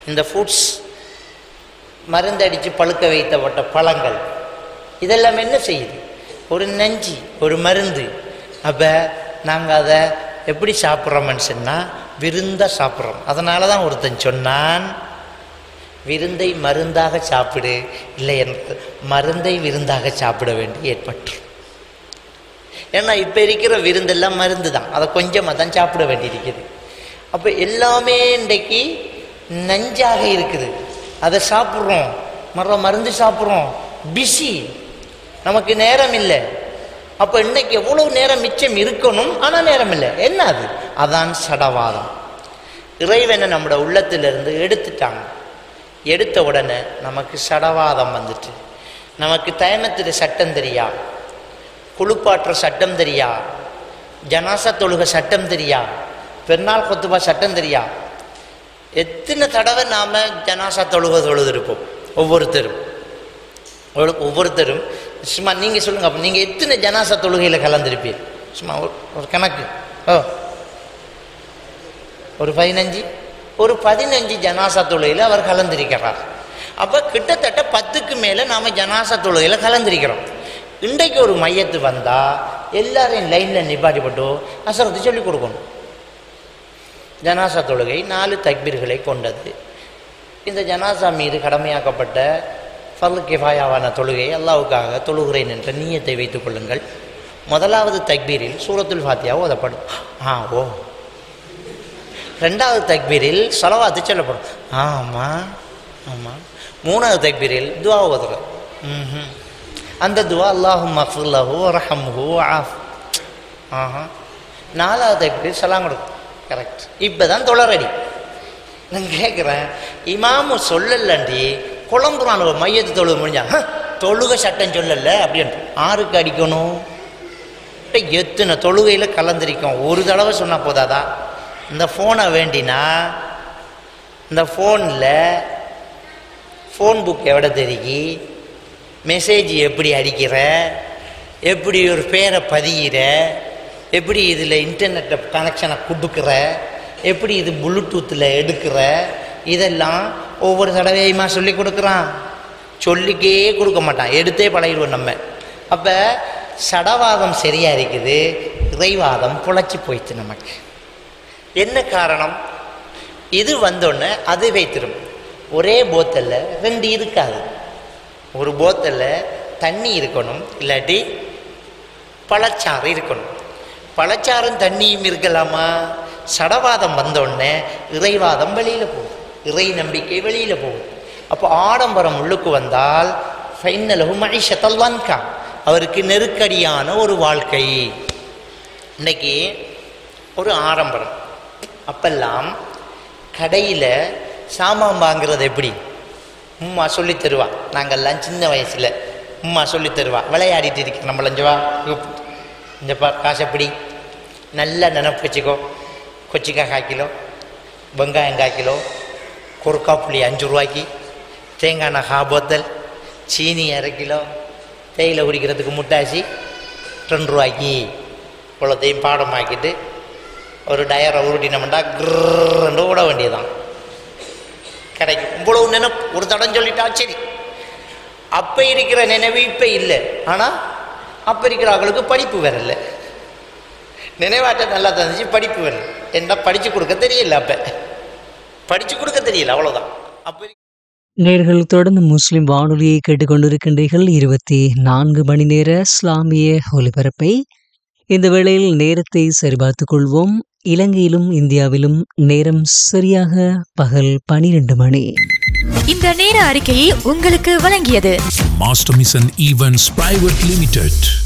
இந்த ஃப்ரூட்ஸ் மருந்தடித்து பழுக்க வைத்தப்பட்ட பழங்கள் இதெல்லாம் என்ன செய்யுது ஒரு நஞ்சு ஒரு மருந்து அப்போ நாங்கள் அதை எப்படி சாப்பிட்றோம்னு சொன்னால் விருந்தாக சாப்பிட்றோம் அதனால தான் ஒருத்தன் சொன்னான் விருந்தை மருந்தாக சாப்பிடு இல்லை என்று மருந்தை விருந்தாக சாப்பிட வேண்டி ஏற்பட்டு ஏன்னா இப்போ இருக்கிற விருந்தெல்லாம் மருந்து தான் அதை கொஞ்சமாக தான் சாப்பிட வேண்டியிருக்குது அப்போ எல்லாமே இன்றைக்கு நஞ்சாக இருக்குது அதை சாப்பிட்றோம் மர மருந்து சாப்பிட்றோம் பிஸி நமக்கு நேரம் இல்லை அப்போ இன்னைக்கு எவ்வளோ நேரம் மிச்சம் இருக்கணும் ஆனால் நேரம் இல்லை என்ன அது அதான் சடவாதம் இறைவனை நம்மளோட உள்ளத்திலிருந்து எடுத்துட்டாங்க எடுத்த உடனே நமக்கு சடவாதம் வந்துட்டு நமக்கு தயமத்துடைய சட்டம் தெரியா குளிப்பாட்டுற சட்டம் தெரியா ஜனாசா தொழுக சட்டம் தெரியா பெருநாள் கொத்துபா சட்டம் தெரியா எத்தனை தடவை நாம் ஜனாசா தொழுக தொழுதிருப்போம் ஒவ்வொருத்தரும் ஒவ்வொரு- ஒவ்வொருத்தரும் சும்மா நீங்கள் சொல்லுங்கள் அப்போ நீங்கள் எத்தனை ஜனாசா தொழுகையில் கலந்துருப்பீர் சும்மா ஒரு ஒரு கணக்கு ஓ ஒரு பதினஞ்சு ஒரு பதினஞ்சு ஜனாசா தொழுகையில் அவர் கலந்திருக்கிறார் அப்போ கிட்டத்தட்ட பத்துக்கு மேலே நாம் ஜனாசா தொழுகையில் கலந்திருக்கிறோம் இன்றைக்கு ஒரு மையத்து வந்தால் எல்லாரையும் லைனில் நிப்பாட்டிப்பட்டு அசரத்து சொல்லிக் கொடுக்கணும் ஜனாசா தொழுகை நாலு தக்பீர்களை கொண்டது இந்த ஜனாசா மீது கடமையாக்கப்பட்ட ஃபர்லு கிஃபாயாவான தொழுகை அல்லாவுக்காக தொழுகிறேன் என்ற நீயத்தை வைத்துக் கொள்ளுங்கள் முதலாவது தக்பீரில் சூரத்துல் ஃபாத்தியா ஓதப்படும் ஆ ஓ ரெண்டாவது தக்பீரில் சொலவாத்து சொல்லப்படும் ஆமாம் ஆமாம் மூணாவது தக்பீரில் துவா ஓதுறது ம்ஹும். அந்த துவா அல்லாஹும் மஃபுல்லஹு ரஹம்ஹு ஆஃப் ஆஹா நாலாவது தக்பீரில் சலாம் கொடுக்கும் கரெக்ட் இப்போ தான் தொழறடி நான் கேட்குறேன் இமாமு சொல்லலண்டி குழம்புறான் ஒரு மையத்து தொழுக முடிஞ்சா "ஹ, தொழுக சட்டம் சொல்லல அப்படின்ட்டு ஆருக்கு அடிக்கணும் இப்ப எத்தனை தொழுகையில் கலந்திருக்கோம் ஒரு தடவை சொன்னால் போதாதா இந்த ஃபோனை வேண்டினா இந்த ஃபோனில் ஃபோன் புக் எவ்வளோ தெரிக்கி மெசேஜ் எப்படி அடிக்கிற எப்படி ஒரு பேரை பதிகிற எப்படி இதில் இன்டர்நெட்டை கனெக்ஷனை கொடுக்குற எப்படி இது ப்ளூடூத்தில் எடுக்கிற இதெல்லாம் ஒவ்வொரு தடவையுமா சொல்லி கொடுக்குறான் சொல்லிக்கே கொடுக்க மாட்டான் எடுத்தே பழகிடுவோம் நம்ம அப்போ சடவாதம் சரியாக இருக்குது இறைவாதம் புழைச்சி போயிடுச்சு நமக்கு என்ன காரணம் இது வந்தோடனே அது வைத்திரும் ஒரே போத்தலில் ரெண்டு இருக்காது ஒரு போத்தலில் தண்ணி இருக்கணும் இல்லாட்டி பழச்சாறு இருக்கணும் பழச்சாறும் தண்ணியும் இருக்கலாமா சடவாதம் வந்தோடனே இறைவாதம் வெளியில் போகும் இறை நம்பிக்கை வெளியில் போகும் அப்போ ஆடம்பரம் உள்ளுக்கு வந்தால் ஃபைனலகு மகிஷத்தல்வான்கா அவருக்கு நெருக்கடியான ஒரு வாழ்க்கை இன்னைக்கு ஒரு ஆடம்பரம் அப்பெல்லாம் கடையில் சாமான் வாங்குறது எப்படி உம்மா சொல்லி தருவா நாங்கள்லாம் சின்ன வயசில் உம்மா சொல்லி தருவா விளையாடிட்டு இருக்க நம்மள இஞ்சவா இந்தப்பா காசைப்பிடி நல்லா நினப்பு வச்சுக்கோ கொச்சிக்காய் கால் கிலோ வெங்காயம் கால் கிலோ குறுக்கா புளி அஞ்சு ரூபாய்க்கு தேங்காய் எண்ணெய் ஹா போத்தல் சீனி அரை கிலோ தேயிலை குடிக்கிறதுக்கு முட்டாசி ரெண்டு ரூபாய்க்கு இவ்வளோத்தையும் பாடமாக்கிட்டு ஒரு டயரை உருட்டினோம்டா கிரண்டு ஓட வேண்டியதுதான் கிடைக்கும் இவ்வளவு நினைப்பு ஒரு தடம் சொல்லிட்டா சரி அப்ப இருக்கிற நினைவு இப்ப இல்லை ஆனா அப்ப இருக்கிற அவங்களுக்கு படிப்பு வரல நினைவாட்டம் நல்லா தந்துச்சு படிப்பு வரல என்ன படிச்சு கொடுக்க தெரியல அப்ப படிச்சு கொடுக்க தெரியல அவ்வளவுதான் அப்ப நேர்கள் தொடர்ந்து முஸ்லிம் வானொலியை கேட்டுக்கொண்டிருக்கின்றீர்கள் இருபத்தி நான்கு மணி நேர இஸ்லாமிய ஒலிபரப்பை இந்த வேளையில் நேரத்தை சரிபார்த்துக் கொள்வோம் இலங்கையிலும் இந்தியாவிலும் நேரம் சரியாக பகல் பனிரெண்டு மணி இந்த நேர அறிக்கையை உங்களுக்கு வழங்கியது Master Mission Events Private Limited.